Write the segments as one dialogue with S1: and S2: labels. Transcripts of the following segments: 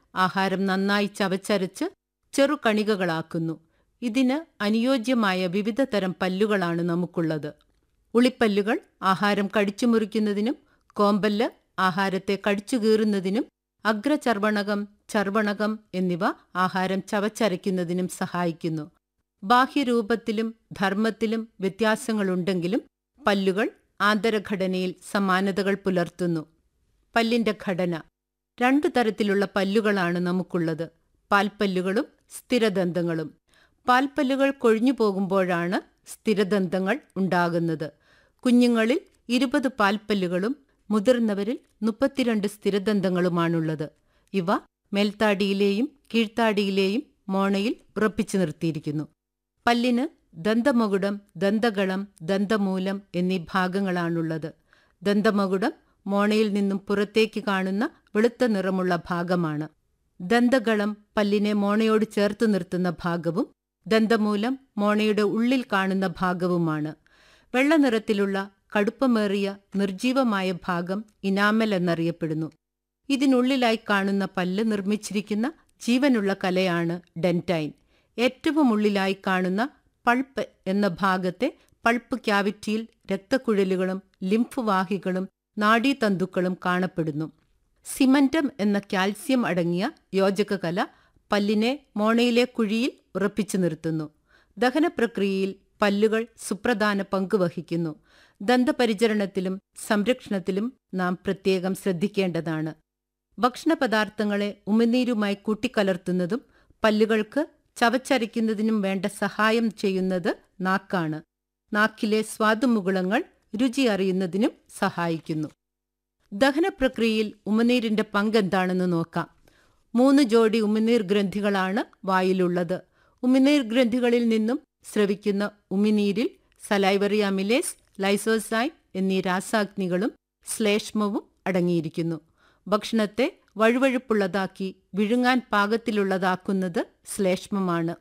S1: ആഹാരം നന്നായി ചവച്ചരച്ച് ചെറുകണികകളാക്കുന്നു ഇതിന് അനുയോജ്യമായ വിവിധ തരം പല്ലുകളാണ് നമുക്കുള്ളത് ഉളിപ്പല്ലുകൾ ആഹാരം കടിച്ചു മുറിക്കുന്നതിനും കോമ്പല്ല് ആഹാരത്തെ കടിച്ചു കീറുന്നതിനും അഗ്രചർവണകം ചർവണകം എന്നിവ ആഹാരം ചവച്ചരയ്ക്കുന്നതിനും സഹായിക്കുന്നു ബാഹ്യരൂപത്തിലും ധർമ്മത്തിലും വ്യത്യാസങ്ങളുണ്ടെങ്കിലും പല്ലുകൾ ആന്തരഘടനയിൽ സമാനതകൾ പുലർത്തുന്നു പല്ലിന്റെ ഘടന രണ്ടു തരത്തിലുള്ള പല്ലുകളാണ് നമുക്കുള്ളത് പാൽപ്പല്ലുകളും സ്ഥിരദന്തങ്ങളും പാൽപ്പല്ലുകൾ കൊഴിഞ്ഞു പോകുമ്പോഴാണ് സ്ഥിരദന്തങ്ങൾ ഉണ്ടാകുന്നത് കുഞ്ഞുങ്ങളിൽ ഇരുപത് പാൽപ്പല്ലുകളും മുതിർന്നവരിൽ മുപ്പത്തിരണ്ട് സ്ഥിരദന്തങ്ങളുമാണുള്ളത് ഇവ മേൽത്താടിയിലെയും കീഴ്ത്താടിയിലെയും മോണയിൽ ഉറപ്പിച്ചു നിർത്തിയിരിക്കുന്നു പല്ലിന് ദന്തമകുടം ദന്തകളം ദന്തമൂലം എന്നീ ഭാഗങ്ങളാണുള്ളത് ദന്തമകുടം മോണയിൽ നിന്നും പുറത്തേക്ക് കാണുന്ന വെളുത്ത നിറമുള്ള ഭാഗമാണ് ദന്തകളം പല്ലിനെ മോണയോട് ചേർത്ത് നിർത്തുന്ന ഭാഗവും ദന്തമൂലം മോണയുടെ ഉള്ളിൽ കാണുന്ന ഭാഗവുമാണ് വെള്ള നിറത്തിലുള്ള കടുപ്പമേറിയ നിർജീവമായ ഭാഗം ഇനാമൽ എന്നറിയപ്പെടുന്നു ഇതിനുള്ളിലായി കാണുന്ന പല്ല് നിർമ്മിച്ചിരിക്കുന്ന ജീവനുള്ള കലയാണ് ഡെൻറ്റൈൻ ഏറ്റവും ഉള്ളിലായി കാണുന്ന പൾപ്പ് എന്ന ഭാഗത്തെ പൾപ്പ് ക്യാവിറ്റിയിൽ രക്തക്കുഴലുകളും ലിംഫ് വാഹികളും നാഡീതന്തുക്കളും കാണപ്പെടുന്നു സിമന്റം എന്ന കാൽസ്യം അടങ്ങിയ യോജകകല പല്ലിനെ മോണയിലെ കുഴിയിൽ ഉറപ്പിച്ചു നിർത്തുന്നു ദഹനപ്രക്രിയയിൽ പല്ലുകൾ സുപ്രധാന പങ്ക് വഹിക്കുന്നു ദന്തപരിചരണത്തിലും സംരക്ഷണത്തിലും നാം പ്രത്യേകം ശ്രദ്ധിക്കേണ്ടതാണ് ഭക്ഷണപദാർത്ഥങ്ങളെ ഉമിനീരുമായി കൂട്ടിക്കലർത്തുന്നതും പല്ലുകൾക്ക് ചവച്ചരയ്ക്കുന്നതിനും വേണ്ട സഹായം ചെയ്യുന്നത് നാക്കാണ് നാക്കിലെ സ്വാദുമുകുളങ്ങൾ രുചി അറിയുന്നതിനും സഹായിക്കുന്നു ദഹനപ്രക്രിയയിൽ ഉമിനീരിന്റെ പങ്കെന്താണെന്ന് നോക്കാം മൂന്ന് ജോഡി ഉമിനീർ ഗ്രന്ഥികളാണ് വായിലുള്ളത് ഉമിനീർ ഗ്രന്ഥികളിൽ നിന്നും സ്രവിക്കുന്ന ഉമിനീരിൽ സലൈവറി അമിലേസ് ലൈസോസൈം എന്നീ രാസാഗ്നികളും ശ്ലേഷ്മവും അടങ്ങിയിരിക്കുന്നു ഭക്ഷണത്തെ വഴുവഴുപ്പുള്ളതാക്കി വിഴുങ്ങാൻ പാകത്തിലുള്ളതാക്കുന്നത് ശ്ലേഷ്മമാണ്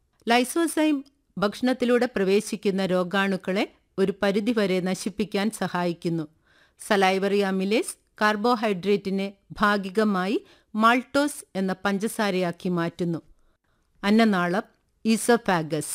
S1: ലൈസോസൈം ഭക്ഷണത്തിലൂടെ പ്രവേശിക്കുന്ന രോഗാണുക്കളെ ഒരു പരിധിവരെ നശിപ്പിക്കാൻ സഹായിക്കുന്നു സലൈവറി അമിലേസ് കാർബോഹൈഡ്രേറ്റിനെ ഭാഗികമായി മാൾട്ടോസ് എന്ന പഞ്ചസാരയാക്കി മാറ്റുന്നു അന്നനാളം ഈസോഫാഗസ്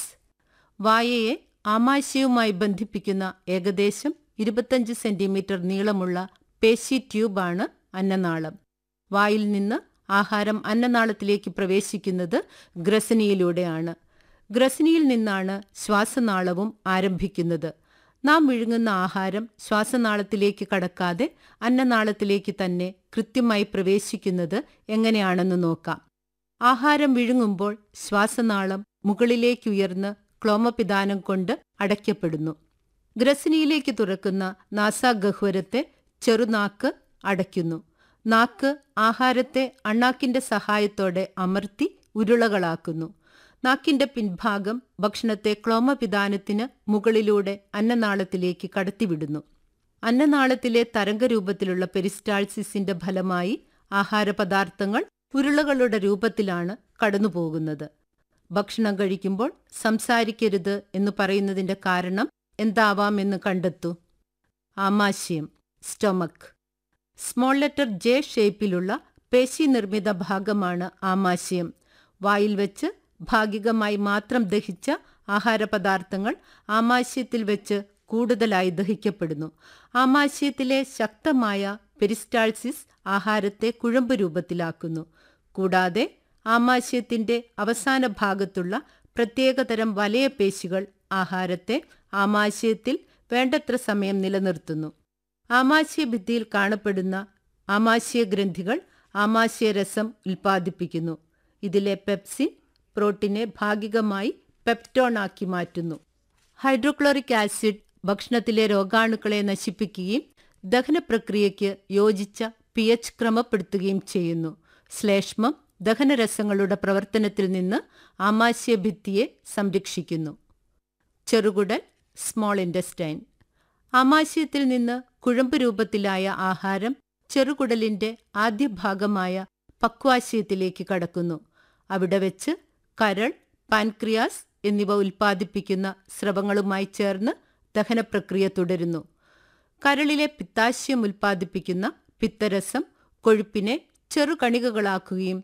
S1: വായയെ ആമാശയവുമായി ബന്ധിപ്പിക്കുന്ന ഏകദേശം ഇരുപത്തഞ്ച് സെന്റിമീറ്റർ നീളമുള്ള പേശി ട്യൂബാണ് അന്നനാളം വായിൽ നിന്ന് ആഹാരം അന്നനാളത്തിലേക്ക് പ്രവേശിക്കുന്നത് ഗ്രസനിയിലൂടെയാണ് ഗ്രസനിയിൽ നിന്നാണ് ശ്വാസനാളവും ആരംഭിക്കുന്നത് നാം വിഴുങ്ങുന്ന ആഹാരം ശ്വാസനാളത്തിലേക്ക് കടക്കാതെ അന്നനാളത്തിലേക്ക് തന്നെ കൃത്യമായി പ്രവേശിക്കുന്നത് എങ്ങനെയാണെന്ന് നോക്കാം ആഹാരം വിഴുങ്ങുമ്പോൾ ശ്വാസനാളം മുകളിലേക്കുയർന്ന് ക്ലോമപിതാനം കൊണ്ട് അടയ്ക്കപ്പെടുന്നു ഗ്രസനിയിലേക്ക് തുറക്കുന്ന നാസാഗഹ്വരത്തെ ചെറുനാക്ക് അടയ്ക്കുന്നു നാക്ക് ആഹാരത്തെ അണ്ണാക്കിന്റെ സഹായത്തോടെ അമർത്തി ഉരുളകളാക്കുന്നു നാക്കിന്റെ പിൻഭാഗം ഭക്ഷണത്തെ ക്ലോമപിതാനത്തിന് മുകളിലൂടെ അന്നനാളത്തിലേക്ക് കടത്തിവിടുന്നു അന്നനാളത്തിലെ തരംഗരൂപത്തിലുള്ള പെരിസ്റ്റാൾസിസിന്റെ ഫലമായി ആഹാരപദാർത്ഥങ്ങൾ ഉരുളകളുടെ രൂപത്തിലാണ് കടന്നുപോകുന്നത് ഭക്ഷണം കഴിക്കുമ്പോൾ സംസാരിക്കരുത് എന്ന് പറയുന്നതിന്റെ കാരണം എന്താവാമെന്ന് കണ്ടെത്തൂ ആമാശയം സ്റ്റൊമക് സ്മോൾ ലെറ്റർ ജെ ഷേപ്പിലുള്ള പേശി നിർമ്മിത ഭാഗമാണ് ആമാശയം വായിൽ വെച്ച് ഭാഗികമായി മാത്രം ദഹിച്ച ആഹാരപദാർത്ഥങ്ങൾ ആമാശയത്തിൽ വെച്ച് കൂടുതലായി ദഹിക്കപ്പെടുന്നു ആമാശയത്തിലെ ശക്തമായ പെരിസ്റ്റാൾസിസ് ആഹാരത്തെ കുഴമ്പ് രൂപത്തിലാക്കുന്നു കൂടാതെ ആമാശയത്തിന്റെ അവസാന ഭാഗത്തുള്ള പ്രത്യേകതരം വലയപേശികൾ ആഹാരത്തെ ആമാശയത്തിൽ വേണ്ടത്ര സമയം നിലനിർത്തുന്നു ആമാശയഭിത്തിയിൽ കാണപ്പെടുന്ന ആമാശയഗ്രന്ഥികൾ ആമാശയരസം ഉൽപ്പാദിപ്പിക്കുന്നു ഇതിലെ പെപ്സിൻ പ്രോട്ടീനെ ഭാഗികമായി പെപ്റ്റോണാക്കി മാറ്റുന്നു ഹൈഡ്രോക്ലോറിക് ആസിഡ് ഭക്ഷണത്തിലെ രോഗാണുക്കളെ നശിപ്പിക്കുകയും ദഹനപ്രക്രിയയ്ക്ക് യോജിച്ച പി എച്ച് ക്രമപ്പെടുത്തുകയും ചെയ്യുന്നു ശ്ലേഷ്മം ദഹനരസങ്ങളുടെ പ്രവർത്തനത്തിൽ നിന്ന് ആമാശയഭിത്തിയെ സംരക്ഷിക്കുന്നു ചെറുകുടൽ സ്മോൾ ഇൻഡസ്റ്റൈൻ ആമാശയത്തിൽ നിന്ന് കുഴമ്പ് രൂപത്തിലായ ആഹാരം ചെറുകുടലിന്റെ ആദ്യ ഭാഗമായ പക്വാശയത്തിലേക്ക് കടക്കുന്നു അവിടെ വെച്ച് കരൾ പാൻക്രിയാസ് എന്നിവ ഉൽപ്പാദിപ്പിക്കുന്ന സ്രവങ്ങളുമായി ചേർന്ന് ദഹനപ്രക്രിയ തുടരുന്നു കരളിലെ പിത്താശയം ഉൽപ്പാദിപ്പിക്കുന്ന പിത്തരസം കൊഴുപ്പിനെ ചെറുകണികകളാക്കുകയും